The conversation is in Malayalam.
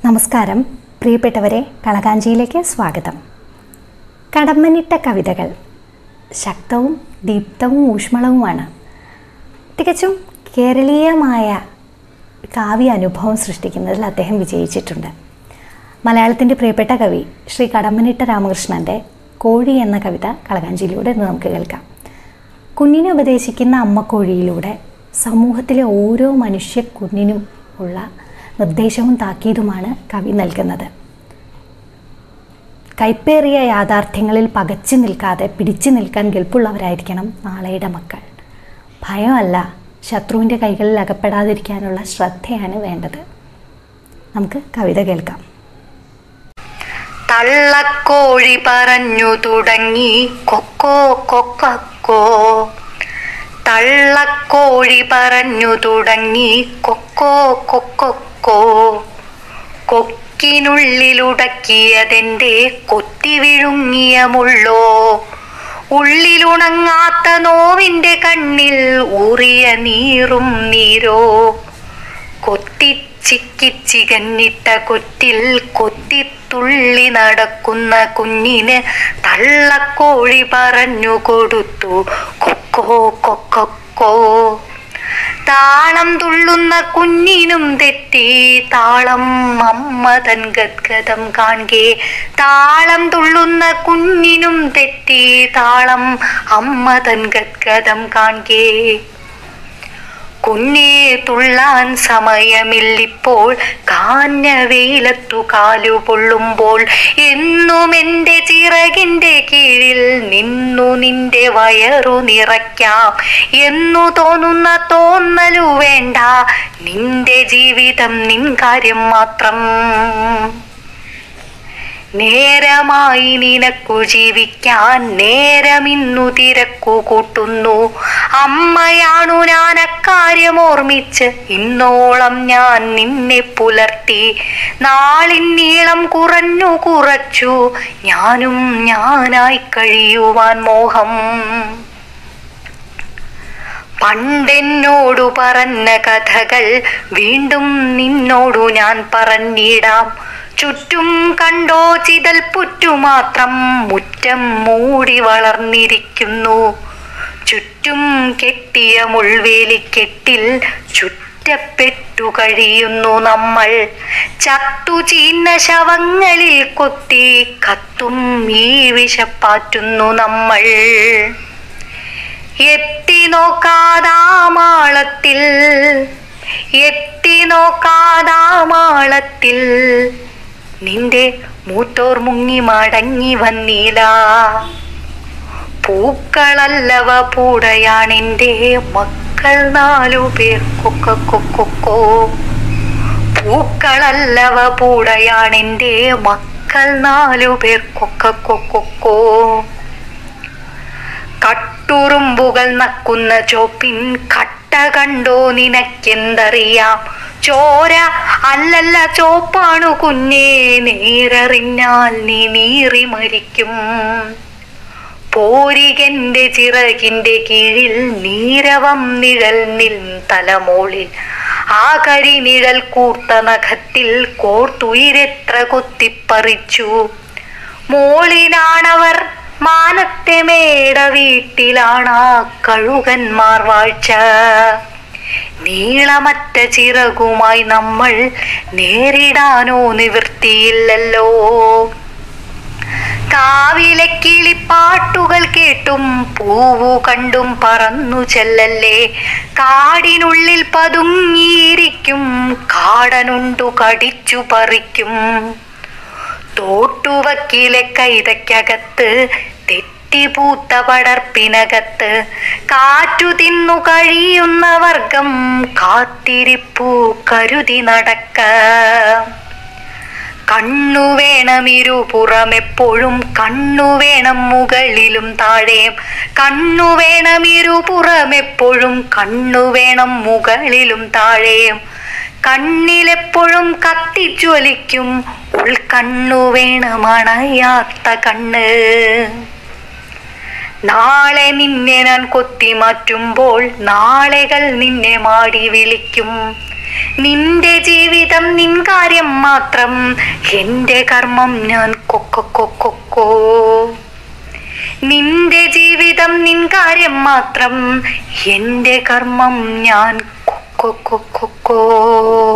നമസ്കാരം പ്രിയപ്പെട്ടവരെ കളകാഞ്ചിയിലേക്ക് സ്വാഗതം കടമ്മനിട്ട കവിതകൾ ശക്തവും ദീപ്തവും ഊഷ്മളവുമാണ് തികച്ചും കേരളീയമായ കാവ്യ അനുഭവം സൃഷ്ടിക്കുന്നതിൽ അദ്ദേഹം വിജയിച്ചിട്ടുണ്ട് മലയാളത്തിൻ്റെ പ്രിയപ്പെട്ട കവി ശ്രീ കടമ്മനിട്ട രാമകൃഷ്ണൻ്റെ കോഴി എന്ന കവിത കളകാഞ്ചിയിലൂടെ ഇന്ന് നമുക്ക് കേൾക്കാം കുഞ്ഞിനെ ഉപദേശിക്കുന്ന അമ്മക്കോഴിയിലൂടെ സമൂഹത്തിലെ ഓരോ മനുഷ്യ കുഞ്ഞിനും ഉള്ള നിർദ്ദേശവും താക്കീതുമാണ് കവി നൽകുന്നത് കൈപ്പേറിയ യാഥാർത്ഥ്യങ്ങളിൽ പകച്ചു നിൽക്കാതെ പിടിച്ചു നിൽക്കാൻ ഗൾപ്പുള്ളവരായിരിക്കണം നാളെയുടെ മക്കൾ ഭയമല്ല ശത്രുവിൻ്റെ കൈകളിൽ അകപ്പെടാതിരിക്കാനുള്ള ശ്രദ്ധയാണ് വേണ്ടത് നമുക്ക് കവിത കേൾക്കാം തള്ളക്കോഴി പറഞ്ഞു തുടങ്ങി കൊക്കോ കൊക്കോ തള്ളക്കോഴി പറഞ്ഞു തുടങ്ങി കൊക്കോ കൊക്കോ കൊക്കിനുള്ളിലുടക്കിയതെന്റെ കൊത്തി വിഴുങ്ങിയ മുള്ളോ ഉള്ളിലുണങ്ങാത്ത നോവിന്റെ കണ്ണിൽ ഊറിയ നീറും നീരോ കൊത്തിച്ചിക്കിച്ചികന്നിട്ട കൊറ്റിൽ കൊത്തിത്തുള്ളി നടക്കുന്ന കുഞ്ഞിന് തള്ളക്കോഴി പറഞ്ഞു കൊടുത്തു കൊക്കോ കൊക്കോ താളം തുള്ളുന്ന കുഞ്ഞിനും തെറ്റി താളം അമ്മ തൻ ഗദ്ഗതം കാൺകെ താളം തുള്ളുന്ന കുഞ്ഞിനും തെറ്റി താളം അമ്മ തൻ ഗദ്ഗതം കാൺകെ കുഞ്ഞേ തുള്ളാൻ സമയമില്ലിപ്പോൾ കാഞ്ഞ വെയിലത്തു കാലു പൊള്ളുമ്പോൾ എന്നും എൻ്റെ ചിറകിൻ്റെ കീഴിൽ നിന്നു നിന്റെ വയറു നിറയ്ക്കാം എന്നു തോന്നുന്ന തോന്നലു വേണ്ട നിന്റെ ജീവിതം നിൻ കാര്യം മാത്രം നേരമായി നിനക്കു ജീവിക്കാൻ നേരമിന്നു തിരക്കു കൂട്ടുന്നു അമ്മയാണു ഞാൻ അക്കാര്യം ഓർമ്മിച്ച് ഇന്നോളം ഞാൻ നിന്നെ പുലർത്തി നാളിൻ നീളം കുറഞ്ഞു കുറച്ചു ഞാനും ഞാനായി കഴിയുവാൻ മോഹം പണ്ടെന്നോടു പറഞ്ഞ കഥകൾ വീണ്ടും നിന്നോടു ഞാൻ പറഞ്ഞിടാം ചുറ്റും കണ്ടോ ചിതൽ പുറ്റു മാത്രം മുറ്റം മൂടി വളർന്നിരിക്കുന്നു ചുറ്റും കെട്ടിയ മുൾവേലിക്കെട്ടിൽ ചുറ്റപ്പെട്ടു കഴിയുന്നു നമ്മൾ ചത്തു ചീന്ന ശവങ്ങളിൽ കൊത്തി കത്തും ഈ വിഷപ്പാറ്റുന്നു നമ്മൾ എത്തി നോക്കാതാമാളത്തിൽ എത്തി നോക്കാതാമാളത്തിൽ നിന്റെ മൂത്തോർ മുങ്ങി മടങ്ങി വന്നീല പൂക്കളല്ലവ പൂടയാണെൻ്റെ മക്കൾ നാലു പേർ കൊക്ക കൊക്കോ പൂക്കളല്ലവ പൂടയാണെൻ്റെ മക്കൾ നാലു പേർ കൊക്ക കൊക്കോ കട്ടുറുമ്പുകൾ നക്കുന്ന ചോപ്പിൻ കട്ട കണ്ടോ നിനക്കെന്തറിയാം ചോര അല്ലല്ല ചോപ്പാണു കുഞ്ഞേ നേരറിഞ്ഞാൽ നീ നീറി മരിക്കും പോരികന്റെ ചിറകിന്റെ കീഴിൽ നീരവം നിഴൽ നിൽ തലമോളിൽ ആ കരിനിഴൽ കൂർത്ത നഖത്തിൽ കോർത്തുയിരെത്ര കൊത്തിപ്പറിച്ചു മോളിനാണവർ മാനത്തെ മേട വീട്ടിലാണ് കഴുകന്മാർ വാഴ്ച നീളമറ്റ ചിറകുമായി നമ്മൾ നേരിടാനോ നിവൃത്തിയില്ലല്ലോ കാവിലെ കിളിപ്പാട്ടുകൾ കേട്ടും പൂവു കണ്ടും പറന്നു ചെല്ലല്ലേ കാടിനുള്ളിൽ പതുങ്ങിയിരിക്കും കാടനുണ്ടു കടിച്ചു പറിക്കും തോട്ടുവക്കിലെ കൈതയ്ക്കകത്ത് തെറ്റിപൂത്ത പടർപ്പിനകത്ത് കാറ്റു തിന്നു കഴിയുന്ന വർഗം കാത്തിരിപ്പു കരുതി നടക്ക കണ്ണു വേണം ഇരുപുറം എപ്പോഴും കണ്ണു വേണം മുകളിലും താഴെയും കണ്ണു വേണം ഇരുപുറം എപ്പോഴും കണ്ണു വേണം മുകളിലും താഴെയും കണ്ണിലെപ്പോഴും കത്തിജ്വലിക്കും ഉൾക്കണ്ണു വേണം അണയാത്ത കണ്ണ് നാളെ നിന്നെ ഞാൻ കൊത്തി മാറ്റുമ്പോൾ നാളെകൾ നിന്നെ മാടി വിളിക്കും നിന്റെ ജീവിതം നിൻ കാര്യം മാത്രം എന്റെ കർമ്മം ഞാൻ കൊക്കോ കൊക്കോ നിന്റെ ജീവിതം നിൻ കാര്യം മാത്രം എന്റെ കർമ്മം ഞാൻ കൊക്കോ കൊക്കോ